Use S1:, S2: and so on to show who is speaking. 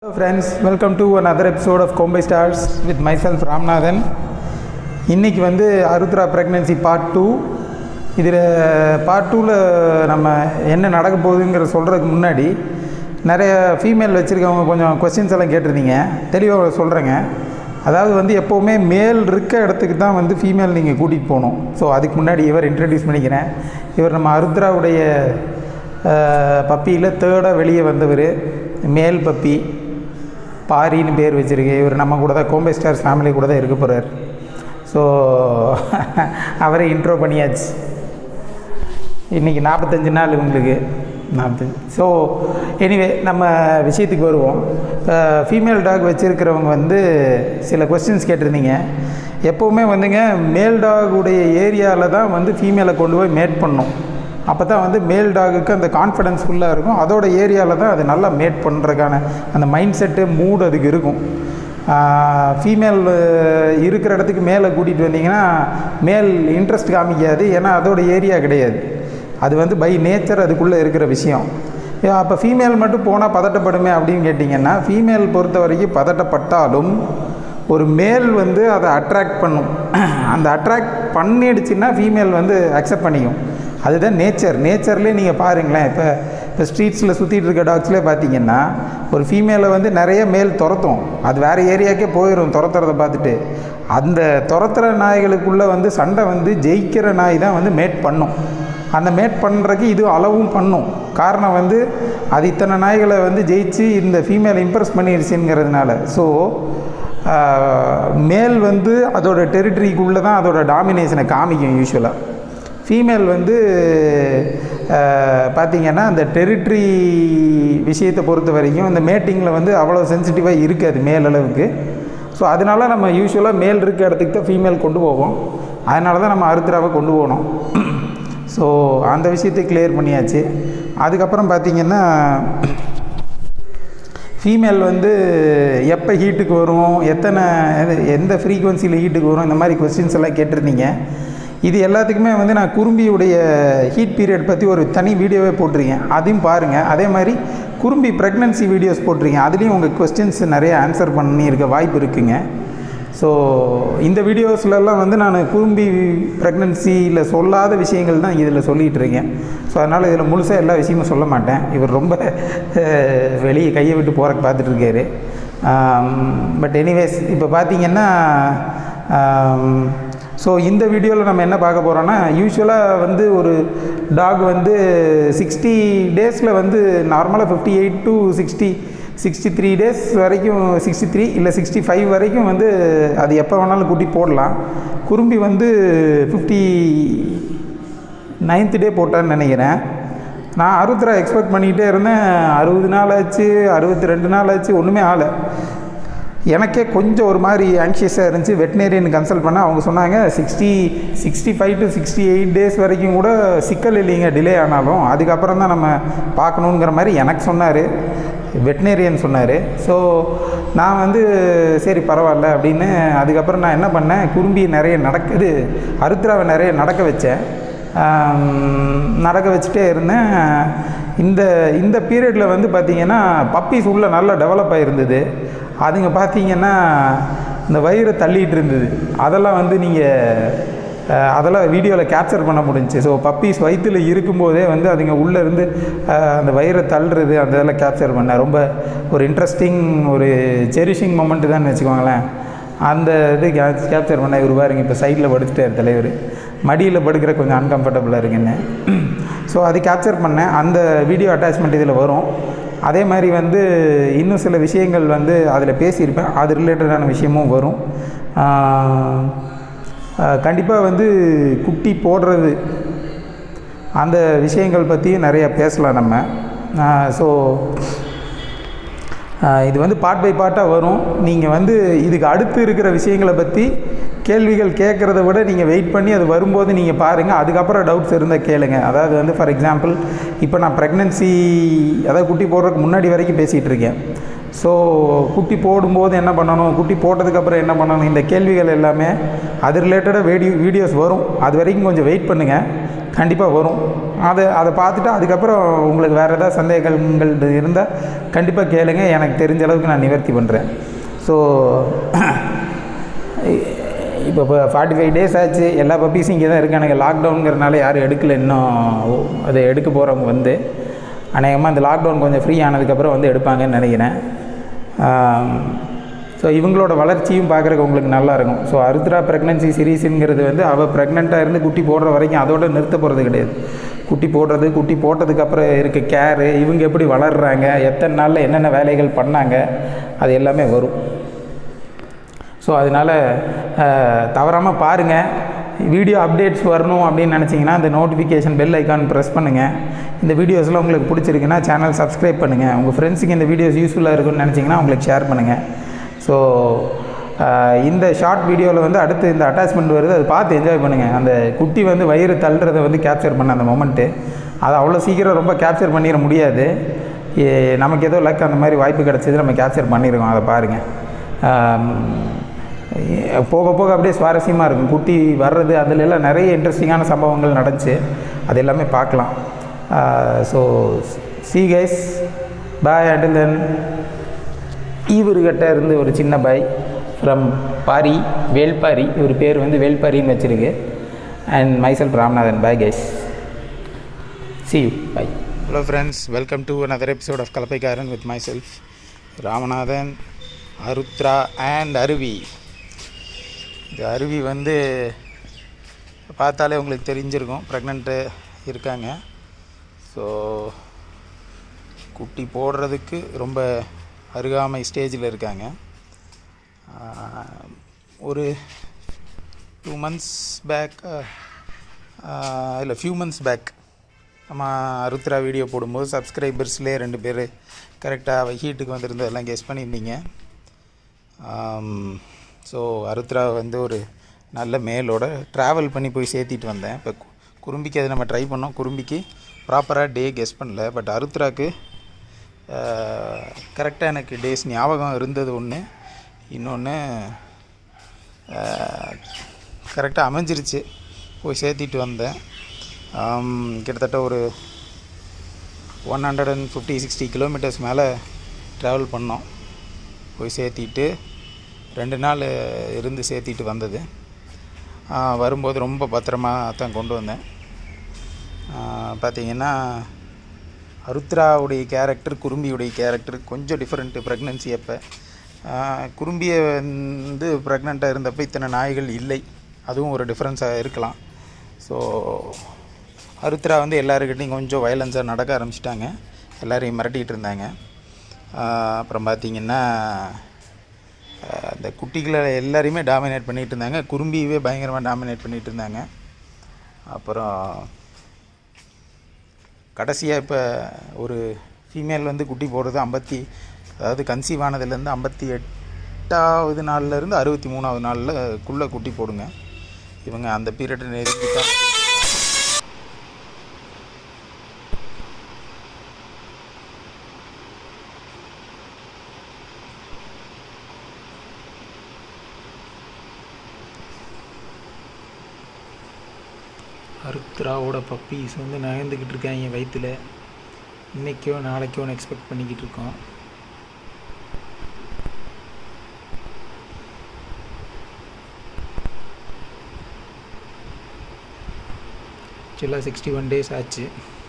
S1: Hello friends, welcome to another episode of Kombai Stars with myself Ramanathan இன்னைக்கு வந்து Arudra pregnancy part two இதில் part டூவில் நம்ம என்ன நடக்க போகுதுங்கிற சொல்கிறதுக்கு முன்னாடி நிறைய ஃபீமேல் வச்சுருக்கவங்க கொஞ்சம் கொஸ்டின்ஸ் எல்லாம் கேட்டிருந்தீங்க தெளிவாக சொல்கிறேங்க அதாவது வந்து எப்போவுமே மேல் இருக்க இடத்துக்கு தான் வந்து ஃபீமேல் நீங்கள் கூட்டிகிட்டு போகணும் ஸோ அதுக்கு முன்னாடி இவர் இன்ட்ரடியூஸ் பண்ணிக்கிறேன் இவர் நம்ம அருத்ராவுடைய பப்பியில் தேர்டாக வெளியே வந்தவர் மேல் பப்பி பாரின்னு பேர் வச்சுருக்கு இவர் நம்ம கூட தான் கோம்பை ஸ்டார்ஸ் ஃபேமிலி கூட தான் இருக்க போகிறார் ஸோ அவரை இன்ட்ரோ பண்ணியாச்சு இன்றைக்கி நாற்பத்தஞ்சு நாள் உங்களுக்கு நாற்பத்தஞ்சு ஸோ எனிவே நம்ம விஷயத்துக்கு வருவோம் ஃபீமேல் டாக் வச்சுருக்கிறவங்க வந்து சில கொஸ்டின்ஸ் கேட்டிருந்தீங்க எப்போவுமே வந்துங்க மேல் டாகுடைய ஏரியாவில் தான் வந்து ஃபீமேலை கொண்டு போய் மேட் பண்ணும் அப்போ தான் வந்து மேல் டாகுக்கு அந்த கான்ஃபிடன்ஸ் ஃபுல்லாக இருக்கும் அதோட ஏரியாவில் தான் அது நல்லா மேட் பண்ணுறதுக்கான அந்த மைண்ட் செட்டு மூடு அதுக்கு இருக்கும் ஃபீமேல் இருக்கிற இடத்துக்கு மேலே கூட்டிகிட்டு வந்தீங்கன்னா மேல் இன்ட்ரெஸ்ட் காமிக்காது ஏன்னா அதோட ஏரியா கிடையாது அது வந்து பை நேச்சர் அதுக்குள்ளே இருக்கிற விஷயம் அப்போ ஃபீமேல் மட்டும் போனால் பதட்டப்படுமே அப்படின்னு கேட்டிங்கன்னா ஃபீமேல் பொறுத்த வரைக்கும் பதட்டப்பட்டாலும் ஒரு மேல் வந்து அதை அட்ராக்ட் பண்ணும் அந்த அட்ராக்ட் பண்ணிடுச்சுன்னா ஃபீமேல் வந்து அக்செப்ட் பண்ணிக்கும் அதுதான் நேச்சர் நேச்சர்லேயே நீங்கள் பாருங்களேன் இப்போ இப்போ ஸ்ட்ரீட்ஸில் சுற்றிட்டு இருக்க டாக்ஸ்லேயே பார்த்தீங்கன்னா ஒரு ஃபீமேலை வந்து நிறைய மேல் துரத்தும் அது வேறு ஏரியாக்கே போயிடும் துரத்துறத பார்த்துட்டு அந்த துரத்துற நாய்களுக்குள்ளே வந்து சண்டை வந்து ஜெயிக்கிற நாய் தான் வந்து மேட் பண்ணும் அந்த மேட் பண்ணுறதுக்கு இது அளவும் பண்ணும் காரணம் வந்து அது இத்தனை நாய்களை வந்து ஜெயிச்சு இந்த ஃபீமேலை இம்ப்ரெஸ் பண்ணிடுச்சுங்கிறதுனால ஸோ மேல் வந்து அதோட டெரிட்டரிக்குள்ளே தான் அதோட டாமினேஷனை காமிக்கும் யூஸ்வலாக ஃபீமேல் வந்து பார்த்திங்கன்னா அந்த டெரிட்ரி விஷயத்தை பொறுத்த வரைக்கும் இந்த மேட்டிங்கில் வந்து அவ்வளோ சென்சிட்டிவாக இருக்காது மேல் அளவுக்கு ஸோ அதனால நம்ம யூஸ்வலாக மேல் இருக்க இடத்துக்கு தான் ஃபீமேல் கொண்டு போவோம் அதனால தான் நம்ம அருத்ராவை கொண்டு போகணும் ஸோ அந்த விஷயத்தை கிளியர் பண்ணியாச்சு அதுக்கப்புறம் பார்த்திங்கன்னா ஃபீமேல் வந்து எப்போ ஹீட்டுக்கு வரும் எத்தனை எந்த ஃப்ரீக்குவன்சியில் ஹீட்டுக்கு வரும் இந்த மாதிரி கொஸ்டின்ஸ் எல்லாம் கேட்டிருந்தீங்க இது எல்லாத்துக்குமே வந்து நான் குறும்பியுடைய ஹீட் பீரியட் பற்றி ஒரு தனி வீடியோவே போட்டிருக்கேன் அதையும் பாருங்கள் அதே மாதிரி குறும்பி ப்ரெக்னன்சி வீடியோஸ் போட்டிருக்கேன் அதுலேயும் உங்கள் கொஸ்டின்ஸ் நிறைய ஆன்சர் பண்ணியிருக்க வாய்ப்பு இருக்குங்க ஸோ இந்த வீடியோஸ்லலாம் வந்து நான் குறும்பி ப்ரெக்னன்சியில் சொல்லாத விஷயங்கள் தான் இதில் சொல்லிகிட்டு இருக்கேன் ஸோ அதனால் இதில் முழுசாக எல்லா விஷயமும் சொல்ல மாட்டேன் இவர் ரொம்ப வெளியே கையை விட்டு போகிறக்கு பார்த்துட்ருக்காரு பட் எனிவேஸ் இப்போ பார்த்தீங்கன்னா ஸோ இந்த வீடியோவில் நம்ம என்ன பார்க்க போகிறோன்னா யூஸ்வலாக வந்து ஒரு டாக் வந்து சிக்ஸ்டி டேஸில் வந்து நார்மலாக fifty eight to sixty sixty three days வரைக்கும் சிக்ஸ்டி த்ரீ இல்லை சிக்ஸ்டி ஃபைவ் வரைக்கும் வந்து அது எப்போ வேணாலும் கூட்டி போடலாம் குறும்பி வந்து ஃபிஃப்டி நைன்த்து டே போட்டான்னு நினைக்கிறேன் நான் அறுபத்தி ரூபா எக்ஸ்பெக்ட் பண்ணிக்கிட்டே இருந்தேன் அறுபது நாள் ஆச்சு அறுபத்தி ரெண்டு நாள் ஆச்சு ஒன்றுமே ஆகலை எனக்கே கொஞ்சம் ஒரு மாதிரி ஆங்ஷியஸாக இருந்துச்சு வெட்டினேரியன் கன்சல்ட் பண்ணால் அவங்க சொன்னாங்க sixty sixty five to sixty eight days வரைக்கும் கூட சிக்கல் இல்லைங்க டிலே ஆனாலும் அதுக்கப்புறம் தான் நம்ம பார்க்கணுங்கிற மாதிரி எனக்கு சொன்னார் வெட்டினேரியன் சொன்னார் ஸோ நான் வந்து சரி பரவாயில்ல அப்படின்னு அதுக்கப்புறம் நான் என்ன பண்ணேன் குறும்பி நிறைய நடக்குது அருத்ராவை நிறைய நடக்க வச்சேன் நடக்க வச்சுட்டே இருந்தேன் இந்த இந்த பீரியடில் வந்து பார்த்திங்கன்னா பப்பீஸ் உள்ளே நல்லா டெவலப் ஆகிருந்தது அதுங்க பார்த்தீங்கன்னா இந்த வயிறை தள்ளிகிட்டு இருந்தது அதெல்லாம் வந்து நீங்கள் அதெல்லாம் வீடியோவில் கேப்சர் பண்ண முடிஞ்சிச்சு ஸோ பப்பீஸ் வயிற்றில் இருக்கும்போதே வந்து அதுங்க உள்ளே இருந்து அந்த வயிறை தள்ளுறது அந்த இதெல்லாம் கேப்சர் பண்ணேன் ரொம்ப ஒரு இன்ட்ரெஸ்டிங் ஒரு செரிஷிங் மொமெண்ட்டு தான் வச்சுக்கோங்களேன் அந்த இது கேப்சர் பண்ண இவர் பாருங்க இப்போ சைடில் படுத்துட்டார் தலைவர் மடியில் படுக்கிற கொஞ்சம் அன்கம்ஃபர்டபுளாக இருக்குன்னு ஸோ அது கேப்சர் பண்ணேன் அந்த வீடியோ அட்டாச்மெண்ட் இதில் வரும் அதே மாதிரி வந்து இன்னும் சில விஷயங்கள் வந்து அதில் பேசியிருப்பேன் அது ரிலேட்டடான விஷயமும் வரும் கண்டிப்பாக வந்து குட்டி போடுறது அந்த விஷயங்கள் பற்றியும் நிறையா பேசலாம் நம்ம ஸோ இது வந்து பார்ட் பை பார்ட்டாக வரும் நீங்கள் வந்து இதுக்கு அடுத்து இருக்கிற விஷயங்களை பற்றி கேள்விகள் கேட்குறத விட நீங்கள் வெயிட் பண்ணி அது வரும்போது நீங்கள் பாருங்கள் அதுக்கப்புறம் டவுட்ஸ் இருந்தால் கேளுங்க அதாவது வந்து ஃபார் எக்ஸாம்பிள் இப்போ நான் ப்ரெக்னென்சி அதாவது குட்டி போடுறதுக்கு முன்னாடி வரைக்கும் பேசிகிட்டு இருக்கேன் ஸோ குட்டி போடும்போது என்ன பண்ணணும் குட்டி போட்டதுக்கப்புறம் என்ன பண்ணணும் இந்த கேள்விகள் எல்லாமே அது ரிலேட்டடாக வீடியோ வீடியோஸ் வரும் அது வரைக்கும் கொஞ்சம் வெயிட் பண்ணுங்கள் கண்டிப்பாக வரும் அதை அதை பார்த்துட்டு அதுக்கப்புறம் உங்களுக்கு வேறு ஏதாவது சந்தேகங்கள் இருந்தால் கண்டிப்பாக கேளுங்க எனக்கு தெரிஞ்ச அளவுக்கு நான் நிவர்த்தி பண்ணுறேன் ஸோ இப்போ இப்போ ஃபார்ட்டி ஃபைவ் டேஸ் ஆச்சு எல்லா பப்பீஸும் இங்கே தான் இருக்கானுங்க லாக்டவுனுங்கிறனால யாரும் எடுக்கல இன்னும் அதை எடுக்க போகிறவங்க வந்து அநேகமாக இந்த லாக்டவுன் கொஞ்சம் ஃப்ரீ ஆனதுக்கப்புறம் வந்து எடுப்பாங்கன்னு நினைக்கிறேன் ஸோ இவங்களோட வளர்ச்சியும் பார்க்குறக்கு உங்களுக்கு நல்லா இருக்கும் ஸோ அருத்ரா ப்ரெக்னன்சி சீரீஸுங்கிறது வந்து அவள் ப்ரெக்னெண்ட்டாக இருந்து குட்டி போடுற வரைக்கும் அதோட நிறுத்த போகிறது கிடையாது குட்டி போடுறது குட்டி போட்டதுக்கப்புறம் இருக்க கேரு இவங்க எப்படி வளர்கிறாங்க எத்தனை நாளில் என்னென்ன வேலைகள் பண்ணாங்க அது எல்லாமே வரும் ஸோ அதனால் தவறாமல் பாருங்கள் வீடியோ அப்டேட்ஸ் வரணும் அப்படின்னு நினச்சிங்கன்னா அந்த நோட்டிஃபிகேஷன் பெல் ஐக்கான் ப்ரெஸ் பண்ணுங்கள் இந்த வீடியோஸ்லாம் உங்களுக்கு பிடிச்சிருக்குன்னா சேனல் சப்ஸ்கிரைப் பண்ணுங்கள் உங்கள் ஃப்ரெண்ட்ஸுக்கு இந்த வீடியோஸ் யூஸ்ஃபுல்லாக இருக்குன்னு நினச்சிங்கன்னா உங்களுக்கு ஷேர் பண்ணுங்கள் ஸோ இந்த ஷார்ட் வீடியோவில் வந்து அடுத்து இந்த அட்டாச்மெண்ட் வருது அதை பார்த்து என்ஜாய் பண்ணுங்கள் அந்த குட்டி வந்து வயிறு தள்ளுறதை வந்து கேப்சர் பண்ண அந்த மொமெண்ட்டு அதை அவ்வளோ சீக்கிரம் ரொம்ப கேப்சர் பண்ணிட முடியாது ஏ- நமக்கு ஏதோ லக் அந்த மாதிரி வாய்ப்பு கிடச்சிது நம்ம கேப்சர் பண்ணியிருக்கோம் அதை பாருங்கள் போக போக அப்படியே சுவாரஸ்யமாக இருக்கும் குட்டி வர்றது அதுல எல்லாம் நிறைய இன்ட்ரெஸ்டிங்கான சம்பவங்கள் நடந்துச்சு அது எல்லாமே பார்க்கலாம் so see guys bye until then ஈவர்கிட்ட இருந்து ஒரு சின்ன பாய் ஃப்ரம் பாரி வேல்பாரி இவர் பேர் வந்து வேல்பாரின்னு வச்சிருக்கு and myself Ramanathan bye guys see you bye hello friends welcome to another episode of Kalappaikkaran with myself Ramanathan Arudra and Aruvi இந்த அருவி வந்து பார்த்தாலே உங்களுக்கு தெரிஞ்சிருக்கும் ப்ரெக்னென்ட்டு இருக்காங்க ஸோ குட்டி போடுறதுக்கு ரொம்ப அருகாமை ஸ்டேஜில் இருக்காங்க ஆஹ், ஒரு டூ மந்த்ஸ் பேக் இல்லை ஃபியூ மந்த்ஸ் பேக் நம்ம அருத்ரா வீடியோ போடும்போது சப்ஸ்கிரைபர்ஸ்லேயே ரெண்டு பேர் கரெக்டாக ஹீட்டுக்கு வந்திருந்ததெல்லாம் கெஸ் பண்ணியிருந்தீங்க ஸோ அருத்ரா வந்து ஒரு நல்ல மேலோட ட்ராவல் பண்ணி போய் சேர்த்திட்டு வந்தேன் இப்போ கு- குறும்பிக்கு அதை நம்ம ட்ரை பண்ணோம் குறும்பிக்கு ப்ராப்பராக டே கெஸ் பண்ணல பட் அருத்ராக்கு கரெக்டாக எனக்கு டேஸ் ஞாபகம் இருந்தது ஒன்று இன்னொன்று கரெக்டாக அமைஞ்சிருச்சு போய் சேர்த்திட்டு வந்தேன் ஆம், கிட்டத்தட்ட ஒரு one hundred and fifty sixty kilometres மேலே ட்ராவல் பண்ணோம் போய் சேர்த்திட்டு ரெண்டு நாள் இருந்து சேர்த்திட்டு வந்தது ஆ, வரும்போது ரொம்ப பத்திரமா தான் கொண்டு வந்தேன் ஆ, பார்த்தீங்கன்னா அருத்ராவுடைய கேரக்டர் குறும்பியுடைய கேரக்டர் கொஞ்சம் டிஃப்ரெண்ட்டு ப்ரெக்னன்சி அப்போ குறும்பியை வந்து ப்ரெக்னெண்ட்டாக இருந்தப்போ இத்தனை நாய்கள் இல்லை அதுவும் ஒரு டிஃப்ரென்ஸாக இருக்கலாம் ஸோ அருத்ரா வந்து எல்லாருக்கிட்டையும் கொஞ்சம் வயலன்ஸாக நடக்க ஆரம்பிச்சிட்டாங்க எல்லாரையும் மிரட்டிகிட்டு இருந்தாங்க ஆஹ் அப்புறம் பார்த்தீங்கன்னா ஆஹ் அந்த குட்டிகளை எல்லாரையுமே டாமினேட் பண்ணிகிட்டு இருந்தாங்க குறும்பியவே பயங்கரமாக டாமினேட் பண்ணிகிட்டு இருந்தாங்க அப்புறம் கடைசியாக இப்போ ஒரு ஃபீமேல் வந்து குட்டி போடுறது ஐம்பத்தி அதாவது கன்சீவ் ஆனதுலேருந்து ஐம்பத்தி எட்டாவது நாள்லேருந்து அறுபத்தி மூணாவது நாளில் குள்ளே குட்டி போடுங்க இவங்க அந்த பீரியட் நெருங்கிட்டா அருத்ராவோட பப்பீஸ் வந்து நகர்ந்துக்கிட்டு இருக்காங்க வயிற்றுல இன்றைக்கோ நாளைக்கோன்னு எக்ஸ்பெக்ட் பண்ணிக்கிட்டு இருக்கோம் ஆக்சுவலாக சிக்ஸ்டி ஒன் டேஸ் ஆச்சு